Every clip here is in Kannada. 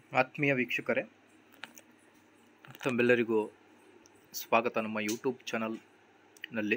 ಆತ್ಮೀಯ ವೀಕ್ಷಕರೇ ತಮ್ಮೆಲ್ಲರಿಗೂ ಸ್ವಾಗತ ನಮ್ಮ ಯೂಟ್ಯೂಬ್ ಚಾನಲ್ನಲ್ಲಿ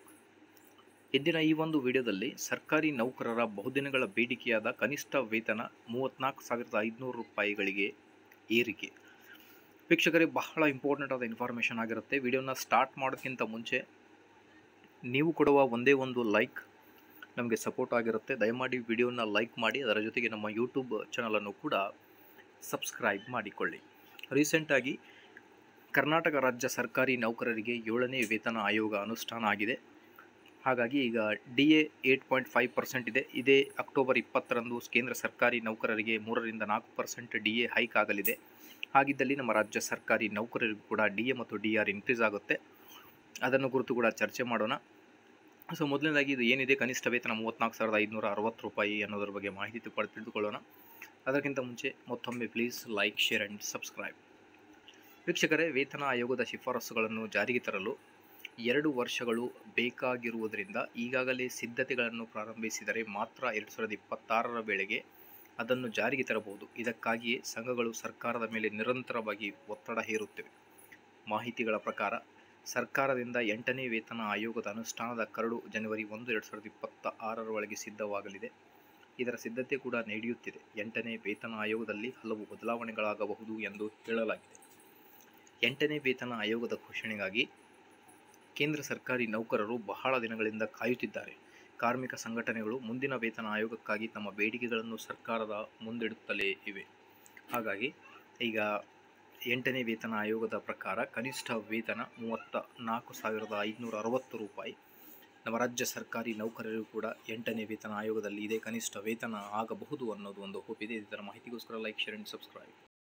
ಇಂದಿನ ಈ ಒಂದು ವಿಡಿಯೋದಲ್ಲಿ ಸರ್ಕಾರಿ ನೌಕರರ ಬಹುದಿನಗಳ ಬೇಡಿಕೆಯಾದ ಕನಿಷ್ಠ ವೇತನ ಮೂವತ್ತ್ನಾಲ್ಕು ಸಾವಿರದ ಐದುನೂರು ರೂಪಾಯಿಗಳಿಗೆ ಏರಿಕೆ ವೀಕ್ಷಕರೇ ಬಹಳ ಇಂಪಾರ್ಟೆಂಟ್ ಆದ ಇನ್ಫಾರ್ಮೇಷನ್ ಆಗಿರುತ್ತೆ ವಿಡಿಯೋನ ಸ್ಟಾರ್ಟ್ ಮಾಡೋಕ್ಕಿಂತ ಮುಂಚೆ ನೀವು ಕೊಡುವ ಒಂದೇ ಒಂದು ಲೈಕ್ ನಮಗೆ ಸಪೋರ್ಟ್ ಆಗಿರುತ್ತೆ ದಯಮಾಡಿ ವಿಡಿಯೋನ ಲೈಕ್ ಮಾಡಿ ಅದರ ಜೊತೆಗೆ ನಮ್ಮ ಯೂಟ್ಯೂಬ್ ಚಾನಲನ್ನು ಕೂಡ ಸಬ್ಸ್ಕ್ರೈಬ್ ಮಾಡಿಕೊಳ್ಳಿ ರೀಸೆಂಟಾಗಿ ಕರ್ನಾಟಕ ರಾಜ್ಯ ಸರ್ಕಾರಿ ನೌಕರರಿಗೆ ಏಳನೇ ವೇತನ ಆಯೋಗ ಅನುಷ್ಠಾನ ಆಗಿದೆ ಹಾಗಾಗಿ ಈಗ D A eight point five percent ಇದೆ ಇದೇ ಅಕ್ಟೋಬರ್ ಇಪ್ಪತ್ತರಂದು ಕೇಂದ್ರ ಸರ್ಕಾರಿ ನೌಕರರಿಗೆ ಮೂರರಿಂದ ನಾಲ್ಕು ಪರ್ಸೆಂಟ್ ಡಿ ಎ ಹೈಕ್ ಆಗಲಿದೆ ಹಾಗಿದ್ದಲ್ಲಿ ನಮ್ಮ ರಾಜ್ಯ ಸರ್ಕಾರಿ ನೌಕರರಿಗೂ ಕೂಡ ಡಿ ಎ ಮತ್ತು ಡಿ ಆರ್ ಇನ್ಕ್ರೀಸ್ ಆಗುತ್ತೆ ಅದನ್ನು ಕುರಿತು ಕೂಡ ಚರ್ಚೆ ಮಾಡೋಣ ಸೊ ಮೊದಲನೇದಾಗಿ ಇದು ಏನಿದೆ ಕನಿಷ್ಠ ವೇತನ ಮೂವತ್ತ್ನಾಲ್ಕು ಸಾವಿರದ ಐದುನೂರ ಅರವತ್ತು ರೂಪಾಯಿ ಅನ್ನೋದ್ರ ಬಗ್ಗೆ ಮಾಹಿತಿ ಪಡೆದು ತಿಳಿದುಕೊಳ್ಳೋಣ ಅದಕ್ಕಿಂತ ಮುಂಚೆ ಮತ್ತೊಮ್ಮೆ please like share and subscribe ವೀಕ್ಷಕರೇ ವೇತನ ಆಯೋಗದ ಶಿಫಾರಸುಗಳನ್ನು ಜಾರಿಗೆ ತರಲು ಎರಡು ವರ್ಷಗಳು ಬೇಕಾಗಿರುವುದರಿಂದ ಈಗಾಗಲೇ ಸಿದ್ಧತೆಗಳನ್ನು ಪ್ರಾರಂಭಿಸಿದರೆ ಮಾತ್ರ ಎರಡು ಸಾವಿರದ ಇಪ್ಪತ್ತಾರರ ವೇಳೆಗೆ ಅದನ್ನು ಜಾರಿಗೆ ತರಬಹುದು ಇದಕ್ಕಾಗಿಯೇ ಸಂಘಗಳು ಸರ್ಕಾರದ ಮೇಲೆ ನಿರಂತರವಾಗಿ ಒತ್ತಡ ಹೇರುತ್ತಿವೆ ಮಾಹಿತಿಗಳ ಪ್ರಕಾರ ಸರ್ಕಾರದಿಂದ ಎಂಟನೇ ವೇತನ ಆಯೋಗದ ಅನುಷ್ಠಾನದ ಕರಡು ಜನವರಿ ಒಂದು ಎರಡು ಸಾವಿರದ ಇಪ್ಪತ್ತ ಆರರ ಒಳಗೆ ಸಿದ್ಧವಾಗಲಿದೆ ಇದರ ಸಿದ್ಧತೆ ಕೂಡ ನಡೆಯುತ್ತಿದೆ ಎಂಟನೇ ವೇತನ ಆಯೋಗದಲ್ಲಿ ಹಲವು ಬದಲಾವಣೆಗಳಾಗಬಹುದು ಎಂದು ಹೇಳಲಾಗಿದೆ ಎಂಟನೇ ವೇತನ ಆಯೋಗದ ಘೋಷಣೆಗಾಗಿ ಕೇಂದ್ರ ಸರ್ಕಾರಿ ನೌಕರರು ಬಹಳ ದಿನಗಳಿಂದ ಕಾಯುತ್ತಿದ್ದಾರೆ ಕಾರ್ಮಿಕ ಸಂಘಟನೆಗಳು ಮುಂದಿನ ವೇತನ ಆಯೋಗಕ್ಕಾಗಿ ತಮ್ಮ ಬೇಡಿಕೆಗಳನ್ನು ಸರ್ಕಾರದ ಮುಂದಿಡುತ್ತಲೇ ಇವೆ ಹಾಗಾಗಿ ಈಗ ಎಂಟನೇ ವೇತನ ಆಯೋಗದ ಪ್ರಕಾರ ಕನಿಷ್ಠ ವೇತನ ಮೂವತ್ತ ನಾಲ್ಕು ಸಾವಿರದ ಐದುನೂರ ಅರವತ್ತು ರೂಪಾಯಿ ನಮ್ಮ ರಾಜ್ಯ ಸರ್ಕಾರಿ ನೌಕರರಿಗೂ ಕೂಡ ಎಂಟನೇ ವೇತನ ಆಯೋಗದಲ್ಲಿ ಇದೇ ಕನಿಷ್ಠ ವೇತನ ಆಗಬಹುದು ಅನ್ನೋದು ಒಂದು ಹೋಪ್ ಇದೆ ಇದರ ಮಾಹಿತಿಗೋಸ್ಕರ ಲೈಕ್ ಶೇರ್ ಆ್ಯಂಡ್ ಸಬ್ಸ್ಕ್ರೈಬ್